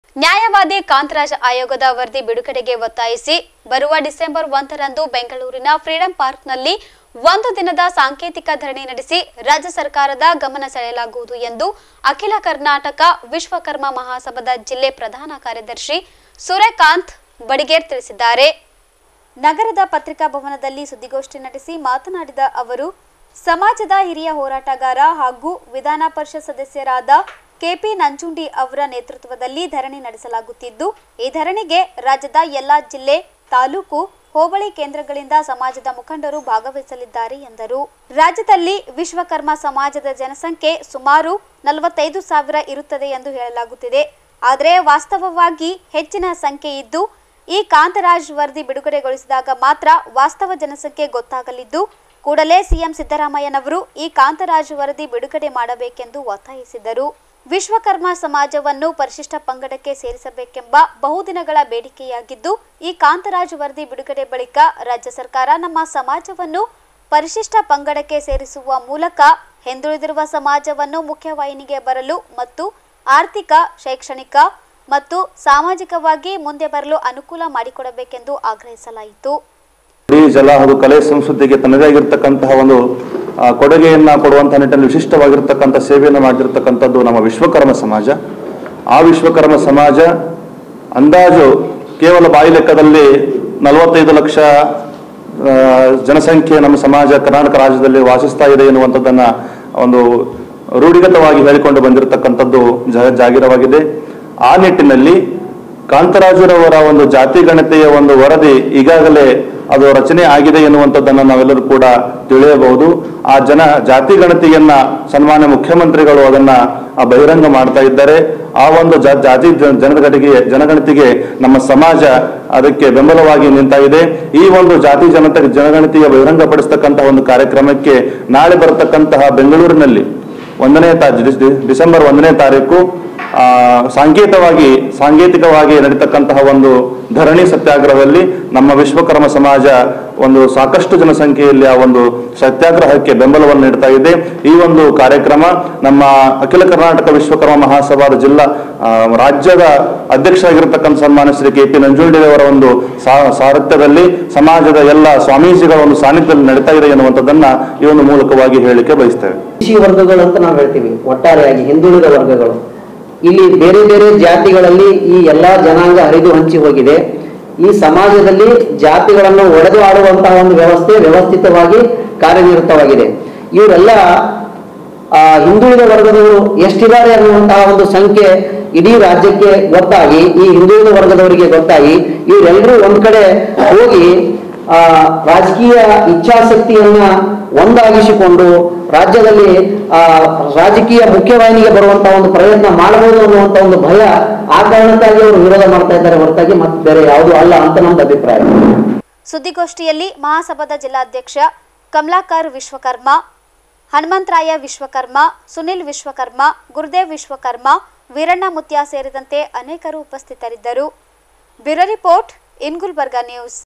ನ್ಯಾಯವಾದಿ ಕಾಂತರಾಜ್ ಆಯೋಗದ ವರದಿ ಬಿಡುಗಡೆಗೆ ಒತ್ತಾಯಿಸಿ ಬರುವ ಡಿಸೆಂಬರ್ ಒಂದರಂದು ಬೆಂಗಳೂರಿನ ಫ್ರೀಡಂ ಪಾರ್ಕ್ನಲ್ಲಿ ಒಂದು ದಿನದ ಸಾಂಕೇತಿಕ ಧರಣಿ ನಡೆಸಿ ರಾಜ್ಯ ಸರ್ಕಾರದ ಗಮನ ಸೆಳೆಯಲಾಗುವುದು ಎಂದು ಅಖಿಲ ಕರ್ನಾಟಕ ವಿಶ್ವಕರ್ಮ ಮಹಾಸಭಾದ ಜಿಲ್ಲೆ ಪ್ರಧಾನ ಕಾರ್ಯದರ್ಶಿ ಸೂರ್ಯಕಾಂತ್ ಬಡಿಗೇರ್ ತಿಳಿಸಿದ್ದಾರೆ ನಗರದ ಪತ್ರಿಕಾ ಭವನದಲ್ಲಿ ಸುದ್ದಿಗೋಷ್ಠಿ ನಡೆಸಿ ಮಾತನಾಡಿದ ಅವರು ಸಮಾಜದ ಹಿರಿಯ ಹೋರಾಟಗಾರ ಹಾಗೂ ವಿಧಾನ ಪರಿಷತ್ ಸದಸ್ಯರಾದ ಕೆಪಿ ನಂಜುಂಡಿ ಅವರ ನೇತೃತ್ವದಲ್ಲಿ ಧರಣಿ ನಡೆಸಲಾಗುತ್ತಿದ್ದು ಈ ಧರಣಿಗೆ ರಾಜ್ಯದ ಎಲ್ಲಾ ಜಿಲ್ಲೆ ತಾಲೂಕು ಹೋಬಳಿ ಕೇಂದ್ರಗಳಿಂದ ಸಮಾಜದ ಮುಖಂಡರು ಭಾಗವಹಿಸಲಿದ್ದಾರೆ ಎಂದರು ರಾಜ್ಯದಲ್ಲಿ ವಿಶ್ವಕರ್ಮ ಸಮಾಜದ ಜನಸಂಖ್ಯೆ ಸುಮಾರು ನಲವತ್ತೈದು ಸಾವಿರ ಇರುತ್ತದೆ ಎಂದು ಹೇಳಲಾಗುತ್ತಿದೆ ಆದರೆ ವಾಸ್ತವವಾಗಿ ಹೆಚ್ಚಿನ ಸಂಖ್ಯೆ ಇದ್ದು ಈ ಕಾಂತರಾಜ್ ವರದಿ ಬಿಡುಗಡೆಗೊಳಿಸಿದಾಗ ಮಾತ್ರ ವಾಸ್ತವ ಜನಸಂಖ್ಯೆ ಗೊತ್ತಾಗಲಿದ್ದು ಕೂಡಲೇ ಸಿಎಂ ಸಿದ್ದರಾಮಯ್ಯನವರು ಈ ಕಾಂತರಾಜ್ ವರದಿ ಬಿಡುಗಡೆ ಮಾಡಬೇಕೆಂದು ಒತ್ತಾಯಿಸಿದರು ವಿಶ್ವಕರ್ಮ ಸಮಾಜವನ್ನು ಪರಿಶಿಷ್ಟ ಪಂಗಡಕ್ಕೆ ಸೇರಿಸಬೇಕೆಂಬ ಬಹುದಿನಗಳ ಬೇಡಿಕೆಯಾಗಿದ್ದು ಈ ಕಾಂತರಾಜ್ ವರದಿ ಬಿಡುಗಡೆ ಬಳಿಕ ರಾಜ್ಯ ಸರ್ಕಾರ ನಮ್ಮ ಸಮಾಜವನ್ನು ಪರಿಶಿಷ್ಟ ಪಂಗಡಕ್ಕೆ ಸೇರಿಸುವ ಮೂಲಕ ಹಿಂದುಳಿದಿರುವ ಸಮಾಜವನ್ನು ಮುಖ್ಯವಾಹಿನಿಗೆ ಬರಲು ಮತ್ತು ಆರ್ಥಿಕ ಶೈಕ್ಷಣಿಕ ಮತ್ತು ಸಾಮಾಜಿಕವಾಗಿ ಮುಂದೆ ಬರಲು ಅನುಕೂಲ ಮಾಡಿಕೊಡಬೇಕೆಂದು ಆಗ್ರಹಿಸಲಾಯಿತು ಇಡೀ ಜಲ ಹಾಗೂ ಕಲೆ ಸಂಸ್ಕೃತಿಗೆ ತನ್ನದೇ ಆಗಿರ್ತಕ್ಕಂತಹ ಒಂದು ಆ, ಕೊಡುಗೆಯನ್ನ ಕೊಡುವಂತಹ ನಿಟ್ಟಿನಲ್ಲಿ ವಿಶಿಷ್ಟವಾಗಿರ್ತಕ್ಕಂಥ ಸೇವೆಯನ್ನು ಮಾಡಿರ್ತಕ್ಕಂಥದ್ದು ನಮ್ಮ ವಿಶ್ವಕರ್ಮ ಸಮಾಜ ಆ ವಿಶ್ವಕರ್ಮ ಸಮಾಜ ಅಂದಾಜು ಕೇವಲ ಬಾಯಿ ಲೆಕ್ಕದಲ್ಲಿ ನಲವತ್ತೈದು ಲಕ್ಷ ಆ, ಜನಸಂಖ್ಯೆ ನಮ್ಮ ಸಮಾಜ ಕರ್ನಾಟಕ ರಾಜ್ಯದಲ್ಲಿ ವಾಸಿಸ್ತಾ ಇದೆ ಎನ್ನುವಂಥದ್ದನ್ನ ಒಂದು ರೂಢಿಗತವಾಗಿ ಹೇಳಿಕೊಂಡು ಬಂದಿರತಕ್ಕಂಥದ್ದು ಜ- ಜಾಗೀರವಾಗಿದೆ ಆ ನಿಟ್ಟಿನಲ್ಲಿ ಕಾಂತರಾಜುರವರ ಒಂದು ಜಾತಿ ಗಣತೆಯ ಒಂದು ವರದಿ ಈಗಾಗಲೇ ಅದು ರಚನೆ ಆಗಿದೆ ಎನ್ನುವಂಥದ್ದನ್ನು ನಾವೆಲ್ಲರೂ ಕೂಡ ತಿಳಿಯಬಹುದು ಆ ಜನ ಜಾತಿ ಗಣತಿಯನ್ನ ಸನ್ಮಾನ್ಯ ಮುಖ್ಯಮಂತ್ರಿಗಳು ಅದನ್ನ ಆ, ಬಹಿರಂಗ ಮಾಡ್ತಾ ಇದ್ದಾರೆ ಆ ಒಂದು ಜಾ- ಜಾತಿ ಜ- ಜನಗಣತಿಗೆ ಜನಗಣತಿಗೆ ನಮ್ಮ ಸಮಾಜ ಅದಕ್ಕೆ ಬೆಂಬಲವಾಗಿ ನಿಂತ ಇದೆ ಈ ಒಂದು ಜಾತಿ ಜನತೆ ಜನಗಣತಿಯ ಬಹಿರಂಗಪಡಿಸ್ತಕ್ಕಂತಹ ಒಂದು ಕಾರ್ಯಕ್ರಮಕ್ಕೆ ನಾಳೆ ಬರತಕ್ಕಂತಹ ಬೆಂಗಳೂರಿನಲ್ಲಿ ಒಂದನೇ ತಾ ಡಿ- ಡಿ- ಡಿಸೆಂಬರ್ ಒಂದನೇ ತಾರೀಕು ಆ, ಸಾಂಕೇತವಾಗಿ ಸಾಂಕೇತಿಕವಾಗಿ ನಡೀತಕ್ಕಂತಹ ಒಂದು ಧರಣಿ ಸತ್ಯಾಗ್ರಹದಲ್ಲಿ ನಮ್ಮ ವಿಶ್ವಕರ್ಮ ಸಮಾಜ ಒಂದು ಸಾಕಷ್ಟು ಜನಸಂಖ್ಯೆಯಲ್ಲಿ ಆ ಒಂದು ಸತ್ಯಾಗ್ರಹಕ್ಕೆ ಬೆಂಬಲವನ್ನು ನೀಡ್ತಾ ಇದೆ ಈ ಒಂದು ಕಾರ್ಯಕ್ರಮ ನಮ್ಮ ಅಖಿಲ ಕರ್ನಾಟಕ ವಿಶ್ವಕರ್ಮ ಮಹಾಸಭಾದ ಜಿಲ್ಲಾ ಆ, ರಾಜ್ಯದ ಅಧ್ಯಕ್ಷರಾಗಿರ್ತಕ್ಕಂಥ ಸನ್ಮಾನ್ಯ ಶ್ರೀ ಕೆ ಪಿ ನಂಜುಂಡಿಯವರ ಒಂದು ಸಾ- ಸಾರಥ್ಯದಲ್ಲಿ ಸಮಾಜದ ಎಲ್ಲ ಸ್ವಾಮೀಜಿಗಳ ಒಂದು ಸಾನ್ನಿಧ್ಯದಲ್ಲಿ ನಡೀತಾ ಇದೆ ಎನ್ನುವಂಥದ್ದನ್ನ ಈ ಒಂದು ಮೂಲಕವಾಗಿ ಹೇಳಲಿಕ್ಕೆ ಬಯಸ್ತೇವೆ ಕೃಷಿ ವರ್ಗಗಳು ಅಂತ ನಾವು ಹೇಳ್ತೀವಿ ಒಟ್ಟಾರೆಯಾಗಿ ಹಿಂದುಳಿದ ವರ್ಗಗಳು ಇಲ್ಲಿ ಬೇರೆ ಬೇರೆ ಜಾತಿಗಳಲ್ಲಿ ಈ ಎಲ್ಲಾ ಜನಾಂಗ ಹರಿದು ಹಂಚಿ ಹೋಗಿದೆ ಈ ಸಮಾಜದಲ್ಲಿ ಜಾತಿಗಳನ್ನು ಒಡೆದು ಆಡುವಂತಹ ಒಂದು ವ್ಯವಸ್ಥೆ ವ್ಯವಸ್ಥಿತವಾಗಿ ಕಾರ್ಯನಿರತವಾಗಿದೆ ಇವರೆಲ್ಲ ಆ ಹಿಂದುಳಿದ ವರ್ಗದವರು ಎಷ್ಟಿದ್ದಾರೆ ಅನ್ನುವಂತಹ ಒಂದು ಸಂಖ್ಯೆ ಇಡೀ ರಾಜ್ಯಕ್ಕೆ ಗೊತ್ತಾಗಿ ಈ ಹಿಂದುಳಿದ ವರ್ಗದವರಿಗೆ ಗೊತ್ತಾಗಿ ಇವರೆಲ್ಲರೂ ಒಂದ್ ಕಡೆ ಹೋಗಿ ಆ ರಾಜಕೀಯ ಇಚ್ಛಾಶಕ್ತಿಯನ್ನ ಒಂದಾಗಿಸಿಕೊಂಡು ರಾಜ್ಯದಲ್ಲಿ ಆ ರಾಜಕೀಯ ಮುಖ್ಯವಾಹಿನಿಗೆ ಬರುವಂತಹ ಒಂದು ಪ್ರಯತ್ನ ಮಾಡಬಹುದು ಅನ್ನುವಂತ ಒಂದು ಭಯ ಆ ಕಾರಣಕ್ಕಾಗಿ ಅವರು ವಿರೋಧ ಮಾಡ್ತಾ ಇದ್ದಾರೆ ಹೊರತಾಗಿ ಮತ್ತೆ ಬೇರೆ ಯಾವುದೂ ಅಲ್ಲ ಅಂತ ನಮ್ದು ಅಭಿಪ್ರಾಯ ಸುದ್ದಿಗೋಷ್ಠಿಯಲ್ಲಿ ಮಹಾಸಭಾದ ಜಿಲ್ಲಾಧ್ಯಕ್ಷ ಕಮಲಾಕರ್ ವಿಶ್ವಕರ್ಮ ಹನುಮಂತರಾಯ ವಿಶ್ವಕರ್ಮ ಸುನಿಲ್ ವಿಶ್ವಕರ್ಮ ಗುರುದೇವ್ ವಿಶ್ವಕರ್ಮ ವೀರಣ್ಣ ಮುತ್ಯ ಸೇರಿದಂತೆ ಅನೇಕರು ಉಪಸ್ಥಿತರಿದ್ದರು bureau report in Gulbarga news